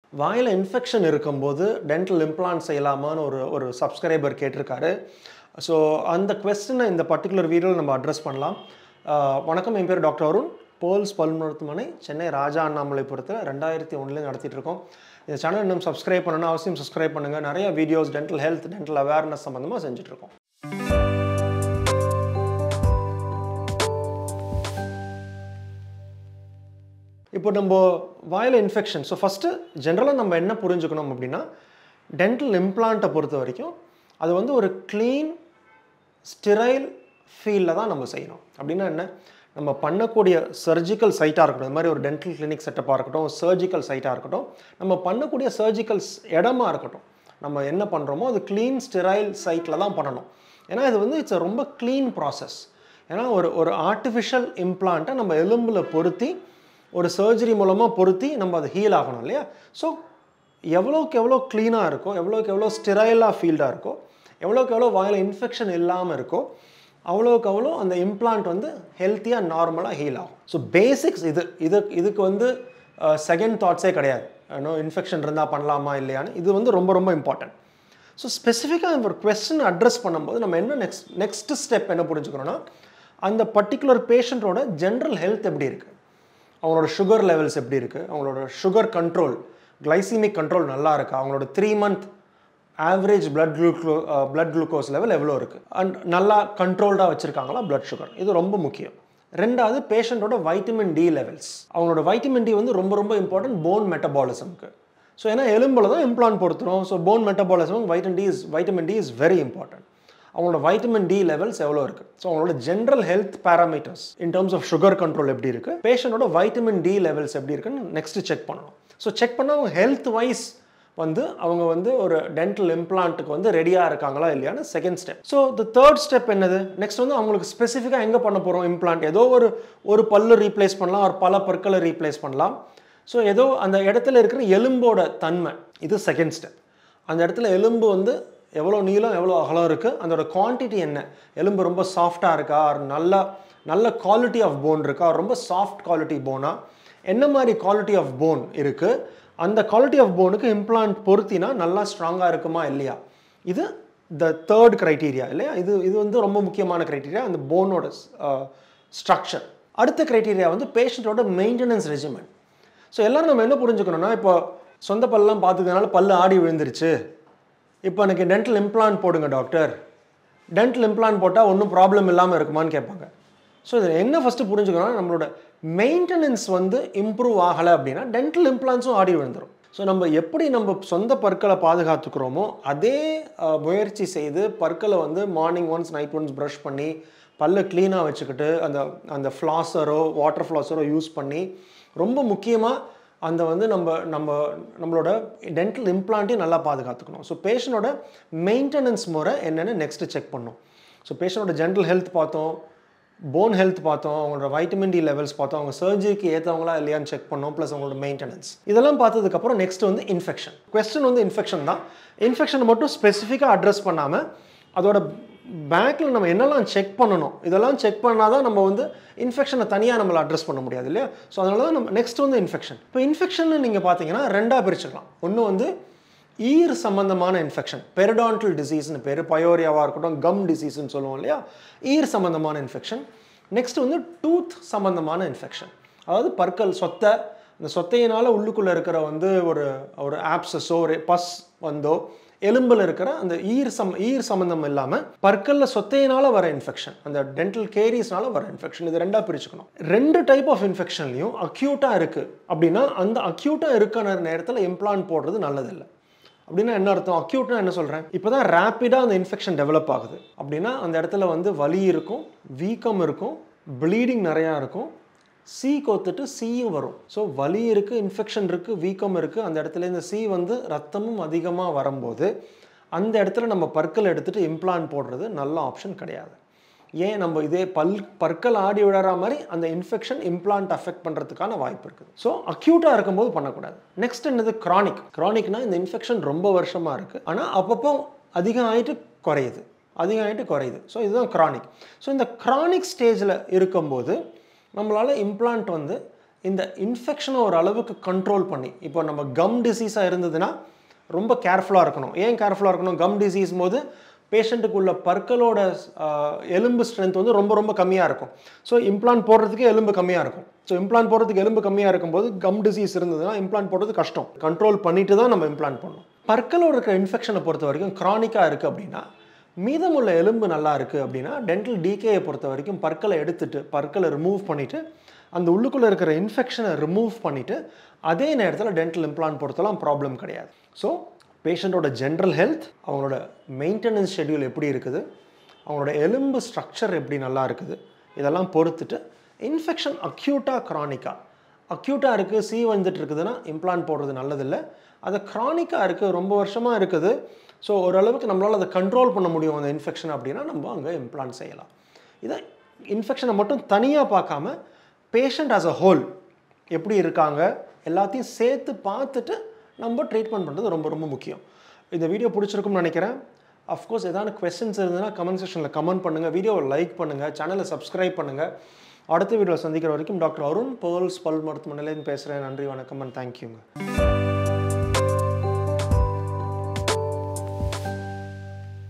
வாயில் இன்ஃபெக்ஷன் இருக்கும்போது dental implant செய்யலாமான்னு ஒரு ஒரு சப்ஸ்கிரைபர் கேட்டிருக்காரு ஸோ அந்த கொஸ்டினை இந்த பர்டிகுலர் வீடியோவில் நம்ம அட்ரஸ் பண்ணலாம் ஆஹ் வணக்கம் என் பேர் டாக்டர் அருண் போல்ஸ் பல் மருத்துவமனை சென்னை ராஜா அண்ணாமலைபுரத்தில் ரெண்டாயிரத்தி ஒன்றுலேருந்து நடத்திட்டு இருக்கோம் இந்த சேனல் இன்னும் சப்ஸ்கிரைப் பண்ணணும் அவசியம் சப்ஸ்கிரைப் பண்ணுங்கள் நிறைய videos dental health dental awareness சம்மந்தமாக செஞ்சுட்ருக்கோம் இப்போ நம்ம வாயில் இன்ஃபெக்ஷன் ஸோ ஃபஸ்ட்டு ஜென்ரலாக நம்ம என்ன புரிஞ்சுக்கணும் அப்படின்னா டென்டல் இம்ப்ளாண்ட்டை பொறுத்த வரைக்கும் அது வந்து ஒரு க்ளீன் ஸ்டிரைல் ஃபீல்டில் தான் நம்ம செய்யணும் அப்படின்னா என்ன நம்ம பண்ணக்கூடிய சர்ஜிக்கல் சைட்டாக இருக்கட்டும் இந்த மாதிரி ஒரு டென்டல் கிளினிக் செட்டப்பாக இருக்கட்டும் சர்ஜிக்கல் சைட்டாக இருக்கட்டும் நம்ம பண்ணக்கூடிய சர்ஜிக்கல் இடமா இருக்கட்டும் நம்ம என்ன பண்ணுறோமோ அது க்ளீன் ஸ்டிரைல் சைட்டில் தான் பண்ணணும் ஏன்னா இது வந்து இட்ஸ் ரொம்ப க்ளீன் ப்ராசஸ் ஏன்னா ஒரு ஒரு ஆர்டிஃபிஷியல் இம்ப்ளாண்ட்டை நம்ம எலும்பில் பொருத்தி ஒரு சர்ஜரி மூலமாக பொருத்தி நம்ம அது ஹீல் ஆகணும் இல்லையா ஸோ எவ்வளோக்கு எவ்வளோ க்ளீனாக இருக்கோ எவ்வளோக்கு எவ்வளோ ஸ்டிரைலாக ஃபீல்டாக இருக்கோ எவ்வளோக்கு எவ்வளோ வாயில் இன்ஃபெக்ஷன் இல்லாமல் இருக்கோ அவ்வளோக்கு அவ்வளோ அந்த இம்ப்ளான்ட் வந்து ஹெல்த்தியாக நார்மலாக ஹீல் ஆகும் ஸோ பேசிக்ஸ் இது இது இதுக்கு வந்து செகண்ட் தாட்ஸே கிடையாது இன்னும் இன்ஃபெக்ஷன் இருந்தால் பண்ணலாமா இல்லையான்னு இது வந்து ரொம்ப ரொம்ப இம்பார்ட்டன்ட் ஸோ ஸ்பெசிஃபிக்காக ஒரு கொஸ்டின் அட்ரஸ் பண்ணும்போது நம்ம என்ன நெக்ஸ்ட் நெக்ஸ்ட் ஸ்டெப் என்ன புரிஞ்சுக்கிறோன்னா அந்த பர்டிகுலர் பேஷண்ட்டோட ஜென்ரல் ஹெல்த் எப்படி இருக்குது அவங்களோட சுகர் லெவல்ஸ் எப்படி இருக்குது அவங்களோட சுகர் கண்ட்ரோல் கிளைசிமிக் கண்ட்ரோல் நல்லா இருக்கா அவங்களோட three month average blood gluco blood glucose level எவ்வளோ இருக்குது அண்ட் நல்லா கண்ட்ரோல்டாக வச்சுருக்காங்களா பிளட் சுகர் இது ரொம்ப முக்கியம் ரெண்டாவது பேஷண்ட்டோட வைட்டமின் டி லெவல்ஸ் அவங்களோட வைட்டமின் டி வந்து ரொம்ப ரொம்ப இம்பார்ட்டன்ட் போன் மெட்டபாலிசம்க்கு ஸோ ஏன்னா எலும்பில் தான் இம்ப்ளான் பொறுத்துரும் so bone metabolism vitamin D is vitamin D is very important அவங்களோட வைட்டமின் டி லெவல்ஸ் எவ்வளோ இருக்குது ஸோ அவங்களோட general health parameters in terms of sugar control எப்படி இருக்குது பேஷண்ட்டோட வைட்டமின் டி லெவல்ஸ் எப்படி இருக்குன்னு நெக்ஸ்ட் செக் பண்ணணும் ஸோ செக் பண்ணால் அவங்க ஹெல்த் வைஸ் வந்து அவங்க வந்து ஒரு டென்டல் இம்ப்ளான்ட்டுக்கு வந்து ரெடியாக இருக்காங்களா இல்லையான்னு second step so the third step என்னது நெக்ஸ்ட் வந்து அவங்களுக்கு ஸ்பெசிஃபிக்காக எங்கே பண்ண போகிறோம் இம்ப்ளான்ட் ஏதோ ஒரு ஒரு பல்லு ரீப்ளேஸ் பண்ணலாம் ஒரு பல பற்களை ரீப்ளேஸ் பண்ணலாம் ஸோ ஏதோ அந்த இடத்துல இருக்கிற எலும்போட தன்மை இது செகண்ட் ஸ்டெப் அந்த இடத்துல எலும்பு வந்து எவ்வளோ நீளம் எவ்வளோ அகலம் இருக்குது அதோட குவான்டிட்டி என்ன எலும்பு ரொம்ப சாஃப்டாக இருக்கா ஒரு நல்ல நல்ல குவாலிட்டி ஆஃப் போன் இருக்கா ரொம்ப சாஃப்ட் குவாலிட்டி போனா என்ன மாதிரி குவாலிட்டி ஆஃப் போன் இருக்குது அந்த குவாலிட்டி ஆஃப் போனுக்கு இம்ப்ளான்ட் பொருத்தினா நல்லா ஸ்ட்ராங்காக இருக்குமா இல்லையா இது த தேர்ட் க்ரைட்டீரியா இல்லையா இது இது வந்து ரொம்ப முக்கியமான க்ரைட்டீரியா அந்த போனோட ஸ்ட்ரக்சர் அடுத்த க்ரைட்டீரியா வந்து பேஷண்ட்டோட மெயின்டெனன்ஸ் ரெஜிமெண்ட் ஸோ எல்லோரும் நம்ம என்ன புரிஞ்சுக்கணும்னா இப்போ சொந்த பல்லாம் பார்த்துக்கிறதுனால பல்லு ஆடி விழுந்துருச்சு இப்போ எனக்கு டென்டல் இம்ப்ளான்ட் போடுங்க டாக்டர் டென்டல் இம்ப்ளான்ட் போட்டால் ஒன்றும் ப்ராப்ளம் இல்லாமல் இருக்குமான்னு கேட்பாங்க ஸோ இதில் என்ன ஃபஸ்ட்டு புரிஞ்சுக்கணும் நம்மளோட மெயின்டெனன்ஸ் வந்து இம்ப்ரூவ் ஆகலை அப்படின்னா டென்டல் இம்ப்ளான்ஸும் ஆடி விழுந்துடும் ஸோ நம்ம எப்படி நம்ம சொந்த பற்களை பாதுகாத்துக்கிறோமோ அதே முயற்சி செய்து பற்களை வந்து morning once night once brush பண்ணி பல்ல க்ளீனாக வச்சுக்கிட்டு அந்த அந்த ஃப்ளாஸரோ வாட்டர் ஃப்ளாஸரோ யூஸ் பண்ணி ரொம்ப முக்கியமாக அந்த வந்து நம்ம நம்ம நம்மளோட டென்டல் இம்ப்ளான்ட்டையும் நல்லா பாதுகாத்துக்கணும் ஸோ பேஷண்டோட மெயின்டெனன்ஸ் முறை என்னென்னு நெக்ஸ்ட்டு செக் பண்ணணும் ஸோ பேஷண்டோட ஜென்ரல் ஹெல்த் பார்த்தோம் போன் ஹெல்த் பார்த்தோம் அவங்களோட வைட்டமின் டி லெவல்ஸ் பார்த்தோம் அவங்க சர்ஜரிக்கு ஏற்றவங்களா இல்லையான்னு செக் பண்ணோம் ப்ளஸ் அவங்களோட மெயின்டெனன்ஸ் இதெல்லாம் பார்த்ததுக்கப்புறம் நெக்ஸ்ட் வந்து இன்ஃபெக்ஷன் கொஸ்டின் வந்து இன்ஃபெக்ஷன் தான் இன்ஃபெக்ஷன் மட்டும் ஸ்பெசிஃபிக்காக அட்ரஸ் பண்ணாமல் அதோட பேக்கில் நம்ம என்னெல்லாம் செக் பண்ணணும் இதெல்லாம் செக் பண்ணால் தான் நம்ம வந்து இன்ஃபெக்ஷனை தனியாக நம்மளை அட்ரஸ் பண்ண முடியாது இல்லையா ஸோ அதனால தான் நம்ம நெக்ஸ்ட் வந்து இன்ஃபெக்ஷன் இப்போ இன்ஃபெக்ஷன் நீங்கள் பார்த்தீங்கன்னா ரெண்டாக பிரிச்சுக்கலாம் ஒன்று வந்து ஈர் சம்பந்தமான இன்ஃபெக்ஷன் பெரடான்டல் டிசீஸ்னு பேர் பயோரியாவாக இருக்கட்டும் கம் டிசீஸ்னு சொல்லுவோம் இல்லையா ஈர் சம்பந்தமான இன்ஃபெக்ஷன் நெக்ஸ்ட் வந்து டூத் சம்பந்தமான இன்ஃபெக்ஷன் அதாவது பற்கள் சொத்தை இந்த சொத்தையினால் உள்ளுக்குள்ளே இருக்கிற வந்து ஒரு ஒரு ஆப்சஸோ ஒரு பஸ் வந்தோ எலும்பில் இருக்கிற அந்த ஈர் சம் ஈர் சம்மந்தம் இல்லாமல் பற்களில் சொத்தையினால் வர இன்ஃபெக்ஷன் அந்த டென்டல் கேரிஸ்னால வர இன்ஃபெக்ஷன் இது ரெண்டாக பிரிச்சுக்கணும் ரெண்டு டைப் ஆஃப் இன்ஃபெக்ஷன்லையும் அக்யூட்டாக இருக்குது அப்படின்னா அந்த அக்யூட்டாக இருக்கிற நேரத்தில் இம்ப்ளான்ட் போடுறது நல்லதில்லை அப்படின்னா என்ன அர்த்தம் அக்யூட்னா என்ன சொல்கிறேன் இப்போ தான் ரேப்பிடாக அந்த இன்ஃபெக்ஷன் டெவலப் ஆகுது அப்படின்னா அந்த இடத்துல வந்து வலி இருக்கும் வீக்கம் இருக்கும் ப்ளீடிங் நிறையா இருக்கும் சி கோத்துட்டு சீயும் வரும் ஸோ வலி இருக்குது இன்ஃபெக்ஷன் இருக்குது வீக்கம் இருக்குது அந்த இடத்துல இந்த சி வந்து ரத்தமும் அதிகமாக வரும்போது அந்த இடத்துல நம்ம பற்கள் எடுத்துகிட்டு இம்ப்ளான்ட் போடுறது நல்ல ஆப்ஷன் கிடையாது ஏன் நம்ம இதே பல் பற்கள் ஆடி விழற மாதிரி அந்த இன்ஃபெக்ஷன் இம்ப்ளான்ட் அஃபெக்ட் பண்ணுறதுக்கான வாய்ப்பு இருக்குது ஸோ அக்யூட்டாக இருக்கும்போது பண்ணக்கூடாது நெக்ஸ்ட் என்னது க்ரானிக் க்ரானிக்னா இந்த இன்ஃபெக்ஷன் ரொம்ப வருஷமாக இருக்குது ஆனால் அப்பப்போ அதிகம் ஆகிட்டு குறையுது அதிகம் ஆகிட்டு குறையுது ஸோ இதுதான் க்ரானிக் ஸோ இந்த க்ரானிக் ஸ்டேஜில் இருக்கும்போது நம்மளால் இம்ப்ளான்ட் வந்து இந்த இன்ஃபெக்ஷனை ஒரு அளவுக்கு கண்ட்ரோல் பண்ணி இப்போ நம்ம கம் டிசீஸாக இருந்ததுன்னா ரொம்ப கேர்ஃபுல்லாக இருக்கணும் ஏன் கேர்ஃபுல்லாக இருக்கணும் கம் டிசீஸ் போது பேஷண்ட்டுக்குள்ள பற்களோட ஆஹ், எலும்பு ஸ்ட்ரென்த் வந்து ரொம்ப ரொம்ப கம்மியாக இருக்கும் ஸோ இம்ப்ளான்ட் போடுறதுக்கு எலும்பு கம்மியாக இருக்கும் ஸோ இம்ப்ளான்ட் போடுறதுக்கு எலும்பு கம்மியாக இருக்கும்போது கம் டிசீஸ் இருந்ததுன்னா இம்ப்ளான்ட் போடுறது கஷ்டம் கண்ட்ரோல் பண்ணிட்டு தான் நம்ம இம்ப்ளான்ட் பண்ணணும் பற்களோட இருக்கிற இன்ஃபெக்ஷனை பொறுத்த வரைக்கும் க்ரானிக்காக இருக்குது அப்படின்னா மீதமுள்ள எலும்பு நல்லா இருக்குது அப்படின்னா டென்டல் டிகேயை பொறுத்த வரைக்கும் பற்களை எடுத்துட்டு பற்களை ரிமூவ் பண்ணிவிட்டு அந்த உள்ளுக்குள்ளே இருக்கிற இன்ஃபெக்ஷனை ரிமூவ் பண்ணிவிட்டு அதே நேரத்தில் டென்டல் இம்ப்ளான்ட் பொறுத்தலாம் ப்ராப்ளம் கிடையாது ஸோ பேஷண்ட்டோட ஜென்ரல் ஹெல்த் அவங்களோட மெயின்டெனன்ஸ் ஷெட்யூல் எப்படி இருக்குது அவங்களோட எலும்பு ஸ்ட்ரக்சர் எப்படி நல்லா இருக்குது இதெல்லாம் பொறுத்துட்டு இன்ஃபெக்ஷன் அக்யூட்டாக க்ரானிக்காக அக்யூட்டாக இருக்குது சீ வந்துட்டு இருக்குதுன்னா இம்ப்ளான்ட் போடுறது நல்லதில்லை அது க்ரானிக்காக இருக்குது ரொம்ப வருஷமாக இருக்குது ஸோ ஓரளவுக்கு நம்மளால் அதை கண்ட்ரோல் பண்ண முடியும் அந்த இன்ஃபெக்ஷன் அப்படின்னா நம்ம அங்கே இம்ப்ளான்ட் செய்யலாம் இதை இன்ஃபெக்ஷனை மட்டும் தனியாக பார்க்காம பேஷண்ட் ஆஸ் அ ஹோல் எப்படி இருக்காங்க எல்லாத்தையும் சேர்த்து பார்த்துட்டு நம்ம ட்ரீட்மெண்ட் பண்ணுறது ரொம்ப ரொம்ப முக்கியம் இந்த வீடியோ பிடிச்சிருக்கும்னு நினைக்கிறேன் அஃப்கோர்ஸ் ஏதாவது கொஸ்டின்ஸ் இருந்ததுன்னா கமெண்ட் செக்ஷனில் கமெண்ட் பண்ணுங்கள் வீடியோவை லைக் பண்ணுங்கள் சேனலை சப்ஸ்கிரைப் பண்ணுங்கள் அடுத்த வீடியோவில் சந்திக்கிற வரைக்கும் டாக்டர் அருண் பேர்ல்ஸ் பல் மருத்துவமனையிலேருந்து பேசுகிறேன் நன்றி வணக்கம் அண்ட் தேங்க்யூங்க